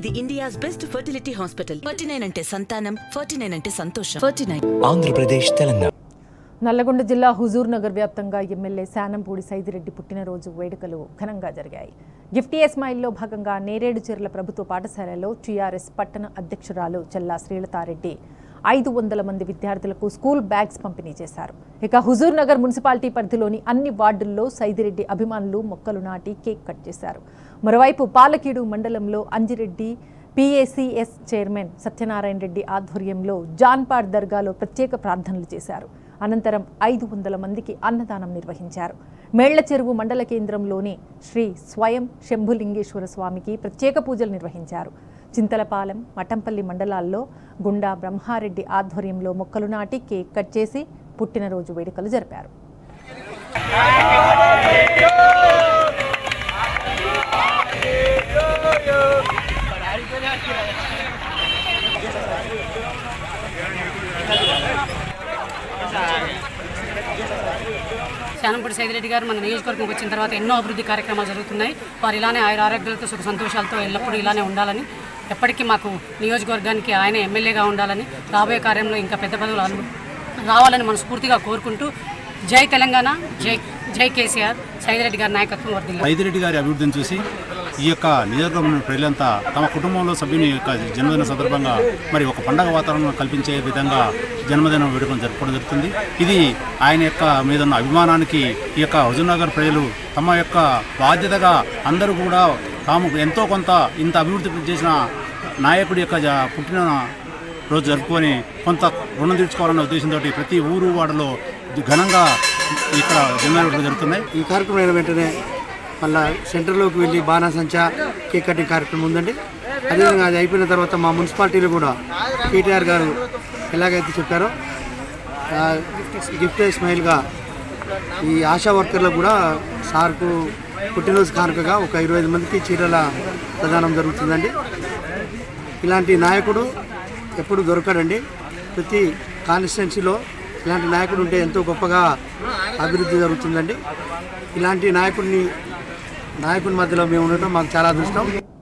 ఇది India's best fertility hospital forty nine అంటే సంతానం ఫార్టీ నైన్ అంటే సంతోషం ఫార్టీ నైన్ ఆంధ్రప్రదేశ్ తెలంగాణ నల్లగొండ జిల్లా హుజూర్ నగర్ వ్యాప్తంగా ఎమ్మెల్యే శానంపూడి సైదిరెడ్డి పుట్టినరోజు వేడుకలు ఘనంగా జరిగాయి గిఫ్టీ ఎస్మాయిల్లో భాగంగా నేరేడు చెర్ల ప్రభుత్వ పాఠశాలలో టీఆర్ఎస్ పట్టణ అధ్యక్షురాలు చెల్లా శ్రీలతారెడ్డి ఐదు వందల మంది విద్యార్థులకు స్కూల్ బ్యాగ్స్ పంపిణీ చేశారు ఇక హుజూర్ నగర్ మున్సిపాలిటీ పరిధిలోని అన్ని వార్డుల్లో సైదిరెడ్డి అభిమానులు మొక్కలు నాటి కేక్ కట్ చేశారు మరోవైపు పాలకీడు మండలంలో అంజిరెడ్డి పిఏసిఎస్ చైర్మన్ సత్యనారాయణ రెడ్డి ఆధ్వర్యంలో జాన్పాడ్ దర్గాలో ప్రత్యేక ప్రార్థనలు చేశారు అనంతరం ఐదు వందల మందికి అన్నదానం నిర్వహించారు మేళ్ల చెరువు మండల కేంద్రంలోని శ్రీ స్వయం శంభులింగేశ్వర స్వామికి ప్రత్యేక పూజలు నిర్వహించారు చింతలపాలెం మఠంపల్లి మండలాల్లో గుండా బ్రహ్మారెడ్డి ఆధ్వర్యంలో మొక్కలు నాటి కేక్ కట్ చేసి పుట్టినరోజు వేడుకలు జరిపారు శానంపూడి సైదిరెడ్డి గారు మన నియోజకవర్గంకి వచ్చిన తర్వాత ఎన్నో అభివృద్ధి కార్యక్రమాలు జరుగుతున్నాయి వారు ఇలానే ఆయన ఆరోగ్యాలతో సుఖ సంతోషాలతో ఎల్లప్పుడూ ఇలానే ఉండాలని ఎప్పటికీ మాకు నియోజకవర్గానికి ఆయన ఎమ్మెల్యేగా ఉండాలని రాబోయే కార్యంలో ఇంకా పెద్ద పదవులు అను- రావాలని మనస్ఫూర్తిగా కోరుకుంటూ జై తెలంగాణ జై జై కేసీఆర్ సైదిరెడ్డి గారి నాయకత్వం వర్దిల్లాలి సైదిరెడ్డి గారి అభివృద్ధిని చూసి ఈ యొక్క నియోజకవర్గం ప్రజలంతా తమ కుటుంబంలో సభ్యుని యొక్క జన్మదిన సందర్భంగా మరి ఒక పండగ వాతావరణం కల్పించే విధంగా జన్మదిన వేడుకలు జరుపుకోవడం జరుగుతుంది ఇది ఆయన యొక్క మీద ఉన్న అభిమానానికి ఈ యొక్క హుజూర్నగర్ ప్రజలు తమ యొక్క బాధ్యతగా అందరూ కూడా తాము ఎంతో కొంత ఇంత అభివృద్ధి చేసిన నాయకుడి యొక్క జ- పుట్టిన రోజు జరుపుకొని కొంత రుణం తీర్చుకోవాలన్న ఉద్దేశంతో ప్రతి ఊరు వాడలో ఘనంగా ఇక్కడ జన్మదిన జరుగుతున్నాయి ఈ కార్యక్రమం అయిన వెంటనే మళ్ళా సెంటర్లోకి వెళ్ళి బాణాసంచా కేక్ కటింగ్ కార్యక్రమం ఉందండి అదేవిధంగా అది అయిపోయిన తర్వాత మా మున్సిపాలిటీలో కూడా కేటీఆర్ గారు ఎలాగైతే చెప్పారో ఆ, గిఫ్ట్ స్మైల్గా ఈ ఆశా వర్కర్లకు కూడా సార్కు పుట్టినరోజు కానుకగా ఒక ఇరవై ఐదు మందికి చీరల ప్రదానం జరుగుతుందండి ఇలాంటి నాయకుడు ఎప్పుడు దొరకడండి ప్రతి కాన్స్టిట్యున్సీలో ఇలాంటి నాయకుడు ఉంటే ఎంతో గొప్పగా అభివృద్ధి జరుగుతుందండి ఇలాంటి నాయకుడిని నాయకుని మధ్యలో మేము ఉండటం మాకు చాలా అదృష్టం